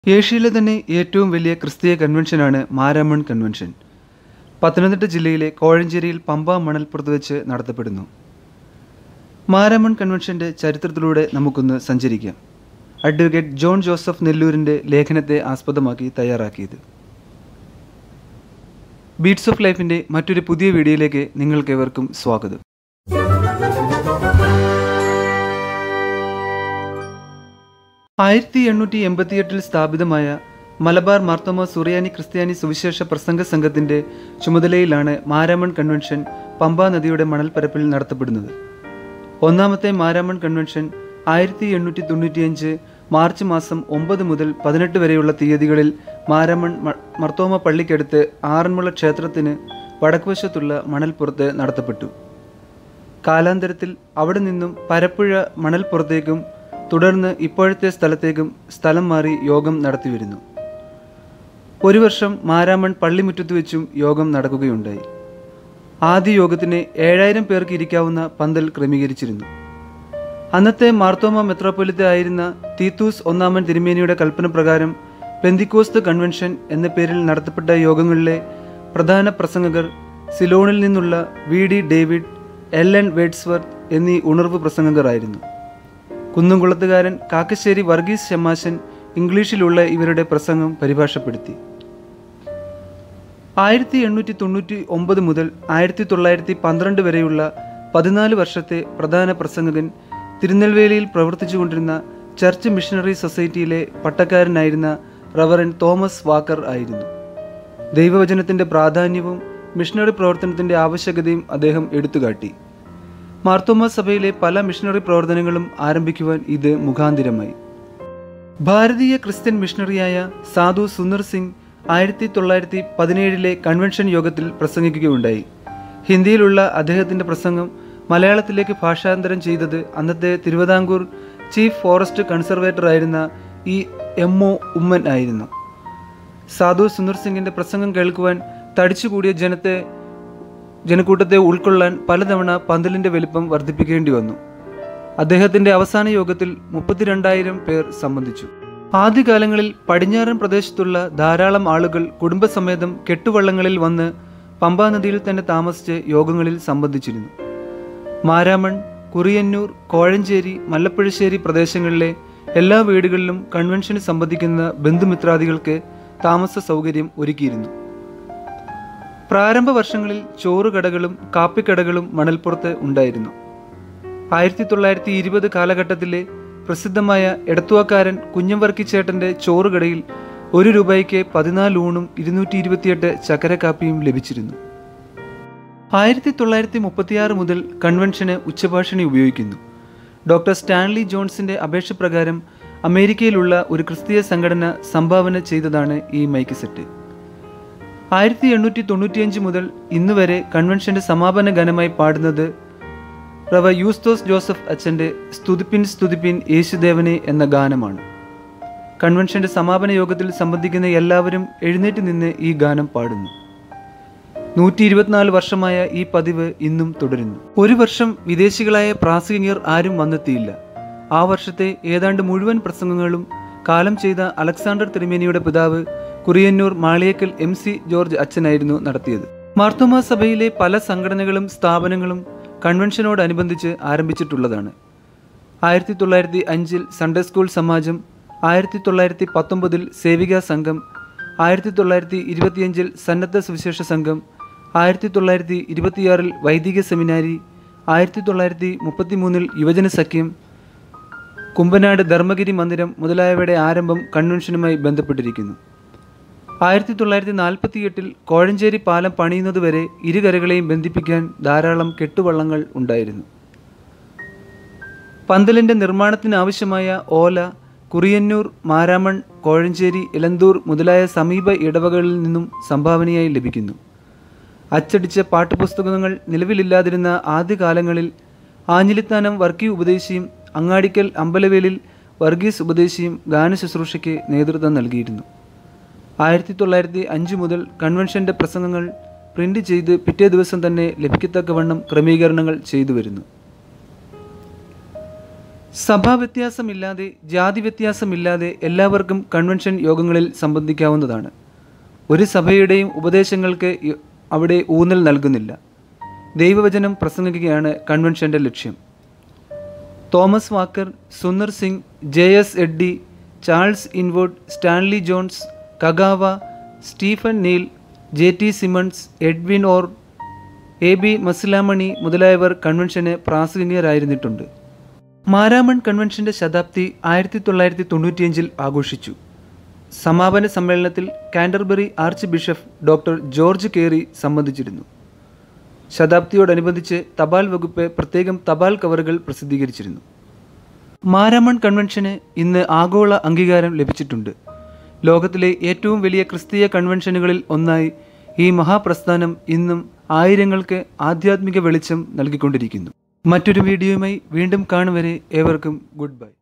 ഏഷ്യയിലെ തന്നെ ഏറ്റവും വലിയ ക്രിസ്തീയ കൺവെൻഷനാണ് മാരാമൺ കൺവെൻഷൻ പത്തനംതിട്ട ജില്ലയിലെ കോഴഞ്ചേരിയിൽ പമ്പ മണൽപ്പുറത്ത് വെച്ച് നടത്തപ്പെടുന്നു മാരാമൺ കൺവെൻഷൻ്റെ ചരിത്രത്തിലൂടെ നമുക്കൊന്ന് സഞ്ചരിക്കാം അഡ്വക്കേറ്റ് ജോൺ ജോസഫ് നെല്ലൂരിൻ്റെ ലേഖനത്തെ ആസ്പദമാക്കി തയ്യാറാക്കിയത് ബീറ്റ്സ് ഓഫ് ലൈഫിൻ്റെ മറ്റൊരു പുതിയ വീഡിയോയിലേക്ക് നിങ്ങൾക്കേവർക്കും സ്വാഗതം ആയിരത്തി എണ്ണൂറ്റി എൺപത്തിയെട്ടിൽ സ്ഥാപിതമായ മലബാർ മാർത്തോമ സുറിയാനി ക്രിസ്ത്യാനി സുവിശേഷ പ്രസംഗ സംഘത്തിന്റെ ചുമതലയിലാണ് മാരാമൺ കൺവെൻഷൻ പമ്പാ നദിയുടെ മണൽപ്പരപ്പിൽ നടത്തപ്പെടുന്നത് ഒന്നാമത്തെ മാരാമൺ കൺവെൻഷൻ ആയിരത്തി എണ്ണൂറ്റി തൊണ്ണൂറ്റിയഞ്ച് മാർച്ച് മാസം ഒമ്പത് മുതൽ പതിനെട്ട് വരെയുള്ള തീയതികളിൽ മാരാമൺ മ- മർത്തോമ പള്ളിക്കടുത്ത് ആറന്മുള ക്ഷേത്രത്തിന് വടക്കുവശത്തുള്ള മണൽപ്പുറത്ത് നടത്തപ്പെട്ടു കാലാന്തരത്തിൽ അവിടെ നിന്നും പരപ്പുഴ മണൽപ്പുറത്തേക്കും തുടർന്ന് ഇപ്പോഴത്തെ സ്ഥലത്തേക്കും സ്ഥലം മാറി യോഗം നടത്തിവരുന്നു ഒരു വർഷം മാരാമൺ പള്ളിമുറ്റത്ത് വെച്ചും യോഗം നടക്കുകയുണ്ടായി ആദ്യ യോഗത്തിന് ഏഴായിരം പേർക്ക് ഇരിക്കാവുന്ന പന്തൽ ക്രമീകരിച്ചിരുന്നു അന്നത്തെ മാർത്തോമ മെത്രോപ്പൊലിത്ത ആയിരുന്ന തീത്തൂസ് ഒന്നാമൻ തിരുമേനിയുടെ കൽപ്പന പ്രകാരം പെന്തിക്കോസ്ത് കൺവെൻഷൻ എന്ന പേരിൽ നടത്തപ്പെട്ട യോഗങ്ങളിലെ പ്രധാന പ്രസംഗകർ സിലോണിൽ നിന്നുള്ള V D David L N Wordsworth എന്നീ ഉണർവ് പ്രസംഗകരായിരുന്നു കുന്നംകുളത്തുകാരൻ കാക്കശ്ശേരി വർഗീസ് ഷമാശൻ ഇംഗ്ലീഷിലുള്ള ഇവരുടെ പ്രസംഗം പരിഭാഷപ്പെടുത്തി ആയിരത്തി എണ്ണൂറ്റി തൊണ്ണൂറ്റി ഒമ്പത് മുതൽ ആയിരത്തി തൊള്ളായിരത്തി പന്ത്രണ്ട് വരെയുള്ള പതിനാല് വർഷത്തെ പ്രധാന പ്രസംഗകൻ തിരുനെൽവേലിയിൽ പ്രവർത്തിച്ചുകൊണ്ടിരുന്ന ചർച്ച് മിഷണറി സൊസൈറ്റിയിലെ പട്ടക്കാരനായിരുന്ന റവറൻ തോമസ് വാക്കർ ആയിരുന്നു ദൈവവചനത്തിൻ്റെ പ്രാധാന്യവും മിഷണറി പ്രവർത്തനത്തിൻ്റെ ആവശ്യകതയും അദ്ദേഹം എടുത്തുകാട്ടി മാർത്തോമ സഭയിലെ പല മിഷണറി പ്രവർത്തനങ്ങളും ആരംഭിക്കുവാൻ ഇത് മുഖാന്തിരമായി ഭാരതീയ ക്രിസ്ത്യൻ മിഷണറിയായ സാധു സുന്ദർ സിംഗ് ആയിരത്തി തൊള്ളായിരത്തി പതിനേഴിലെ കൺവെൻഷൻ യോഗത്തിൽ പ്രസംഗിക്കുകയുണ്ടായി ഹിന്ദിയിലുള്ള അദ്ദേഹത്തിൻ്റെ പ്രസംഗം മലയാളത്തിലേക്ക് ഭാഷാന്തരം ചെയ്തത് അന്നത്തെ തിരുവിതാംകൂർ ചീഫ് ഫോറസ്റ്റ് കൺസർവേറ്റർ ആയിരുന്ന ഇ എം ഒ ഉമ്മൻ ആയിരുന്നു സാധു സുന്ദർ സിംഗിൻ്റെ പ്രസംഗം കേൾക്കുവാൻ തടിച്ചുകൂടിയ ജനത്തെ ജനക്കൂട്ടത്തെ ഉൾക്കൊള്ളാൻ പലതവണ പന്തലിൻ്റെ വലിപ്പം വർദ്ധിപ്പിക്കേണ്ടി വന്നു അദ്ദേഹത്തിന്റെ അവസാന യോഗത്തിൽ മുപ്പത്തിരണ്ടായിരം പേർ സംബന്ധിച്ചു ആദ്യകാലങ്ങളിൽ പടിഞ്ഞാറൻ പ്രദേശത്തുള്ള ധാരാളം ആളുകൾ കുടുംബസമേതം കെട്ടുവള്ളങ്ങളിൽ വന്ന് പമ്പാ നദിയിൽ തന്നെ താമസിച്ച് യോഗങ്ങളിൽ സംബന്ധിച്ചിരുന്നു മാരാമൺ കുറിയന്നൂർ കോഴഞ്ചേരി മല്ലപ്പുഴശ്ശേരി പ്രദേശങ്ങളിലെ എല്ലാ വീടുകളിലും കൺവെൻഷന് സംബന്ധിക്കുന്ന ബന്ധുമിത്രാദികൾക്ക് താമസ സൗകര്യം ഒരുക്കിയിരുന്നു പ്രാരംഭ വർഷങ്ങളിൽ ചോറുകടകളും കാപ്പിക്കടകളും മണൽപ്പുറത്ത് ഉണ്ടായിരുന്നു ആയിരത്തി തൊള്ളായിരത്തി ഇരുപത് കാലഘട്ടത്തിലെ പ്രസിദ്ധമായ എടത്തുവാക്കാരൻ കുഞ്ഞംവർക്കിച്ചേട്ടന്റെ ചോറുകടയിൽ ഒരു രൂപയ്ക്ക് പതിനാല് ഊണും ഇരുന്നൂറ്റി ഇരുപത്തിയെട്ട് ചക്കരക്കാപ്പിയും ലഭിച്ചിരുന്നു ആയിരത്തി തൊള്ളായിരത്തി മുപ്പത്തിയാറ് മുതൽ കൺവെൻഷന് ഉച്ചഭാഷണി ഉപയോഗിക്കുന്നു ഡോക്ടർ സ്റ്റാൻലി ജോൺസിന്റെ അപേക്ഷ പ്രകാരം അമേരിക്കയിലുള്ള ഒരു ക്രിസ്തീയ സംഘടന സംഭാവന ചെയ്തതാണ് ഈ മൈക്ക് സെറ്റ് ആയിരത്തി എണ്ണൂറ്റി തൊണ്ണൂറ്റിയഞ്ച് മുതൽ ഇന്ന് വരെ കൺവെൻഷന്റെ സമാപന ഗാനമായി പാടുന്നത് റവ യൂസ്തോസ് ജോസഫ് അച്ഛൻ്റെ സ്തുതിപ്പിൻ സ്തുതിപ്പിൻ യേശുദേവനെ എന്ന ഗാനമാണ് കൺവെൻഷന്റെ സമാപന യോഗത്തിൽ സംബന്ധിക്കുന്ന എല്ലാവരും എഴുന്നേറ്റ് നിന്ന് ഈ ഗാനം പാടുന്നു നൂറ്റി ഇരുപത്തിനാല് വർഷമായ ഈ പതിവ് ഇന്നും തുടരുന്നു ഒരു വർഷം വിദേശികളായ പ്രാസംഗികർ ആരും വന്നെത്തിയില്ല ആ വർഷത്തെ ഏതാണ്ട് മുഴുവൻ പ്രസംഗങ്ങളും കാലം ചെയ്ത അലക്സാണ്ടർ തിരുമേനിയുടെ പിതാവ് Kuriannoor Maliyekkal M C George അച്ഛനായിരുന്നു നടത്തിയത് മാർത്തോമാ സഭയിലെ പല സംഘടനകളും സ്ഥാപനങ്ങളും കൺവെൻഷനോടനുബന്ധിച്ച് ആരംഭിച്ചിട്ടുള്ളതാണ് ആയിരത്തി തൊള്ളായിരത്തി അഞ്ചിൽ സൺഡേ സ്കൂൾ സമാജം ആയിരത്തി തൊള്ളായിരത്തി പത്തൊമ്പതിൽ സേവികാ സംഘം ആയിരത്തി തൊള്ളായിരത്തി ഇരുപത്തിയഞ്ചിൽ സന്നദ്ധ സുവിശേഷ സംഘം ആയിരത്തി തൊള്ളായിരത്തി ഇരുപത്തിയാറിൽ വൈദിക സെമിനാരി ആയിരത്തി തൊള്ളായിരത്തി മുപ്പത്തി മൂന്നിൽ യുവജന സഖ്യം കുമ്പനാട് ധർമ്മഗിരി മന്ദിരം മുതലായവയുടെ ആരംഭം കൺവെൻഷനുമായി ബന്ധപ്പെട്ടിരിക്കുന്നു ആയിരത്തി തൊള്ളായിരത്തി നാൽപ്പത്തി എട്ടിൽ കോഴഞ്ചേരി പാലം പണിയുന്നതുവരെ ഇരുകരകളെയും ബന്ധിപ്പിക്കാൻ ധാരാളം കെട്ടുവള്ളങ്ങൾ ഉണ്ടായിരുന്നു പന്തലിന്റെ നിർമ്മാണത്തിന് ആവശ്യമായ ഓല കുറിയന്നൂർ മാരാമൺ കോഴഞ്ചേരി ഇലന്തൂർ മുതലായ സമീപ ഇടവകളിൽ നിന്നും സംഭാവനയായി ലഭിക്കുന്നു അച്ചടിച്ച പാഠ്യപുസ്തകങ്ങൾ നിലവിലില്ലാതിരുന്ന ആദ്യകാലങ്ങളിൽ ആഞ്ഞിലിത്താനം വർക്കി ഉപദേശിയും അങ്ങാടിക്കൽ അമ്പലവേലിൽ വർഗീസ് ഉപദേശിയും ഗാനശുശ്രൂഷയ്ക്ക് നേതൃത്വം നൽകിയിരുന്നു ആയിരത്തി തൊള്ളായിരത്തി അഞ്ച് മുതൽ കൺവെൻഷന്റെ പ്രസംഗങ്ങൾ പ്രിന്റ് ചെയ്ത് പിറ്റേ ദിവസം തന്നെ ലഭിക്കത്തക്കവണ്ണം ക്രമീകരണങ്ങൾ ചെയ്തു വരുന്നു സഭാവ്യത്യാസമില്ലാതെ ജാതി വ്യത്യാസമില്ലാതെ എല്ലാവർക്കും കൺവെൻഷൻ യോഗങ്ങളിൽ സംബന്ധിക്കാവുന്നതാണ് ഒരു സഭയുടെയും ഉപദേശങ്ങൾക്ക് യ- അവിടെ ഊന്നൽ നൽകുന്നില്ല ദൈവവചനം പ്രസംഗിക്കുകയാണ് കൺവെൻഷൻ്റെ ലക്ഷ്യം Thomas Walker Sundar Singh J S Eddy Charles Inwood Stanley Jones Kagawa Stephen Neill J T Simmons Edwin Orr A B Masilamani മുതലായവർ കൺവെൻഷന് പ്രാസംഗികരായിരുന്നിട്ടുണ്ട് മാരാമൺ കൺവെൻഷൻ്റെ ശതാബ്ദി ആയിരത്തി തൊള്ളായിരത്തി തൊണ്ണൂറ്റിയഞ്ചിൽ ആഘോഷിച്ചു സമാപന സമ്മേളനത്തിൽ Canterbury archbishop doctor George Carey സംബന്ധിച്ചിരുന്നു ശതാബ്ദിയോടനുബന്ധിച്ച് തപാൽ വകുപ്പ് പ്രത്യേകം തപാൽ കവറുകൾ പ്രസിദ്ധീകരിച്ചിരുന്നു മാരാമൺ കൺവെൻഷന് ഇന്ന് ആഗോള അംഗീകാരം ലഭിച്ചിട്ടുണ്ട് ലോകത്തിലെ ഏറ്റവും വലിയ ക്രിസ്തീയ കൺവെൻഷനുകളിൽ ഒന്നായി ഈ മഹാപ്രസ്ഥാനം ഇന്നും ആയിരങ്ങൾക്ക് ആധ്യാത്മിക വെളിച്ചം നൽകിക്കൊണ്ടിരിക്കുന്നു മറ്റൊരു വീഡിയോയുമായി വീണ്ടും കാണുവരെ ഏവർക്കും ഗുഡ് ബൈ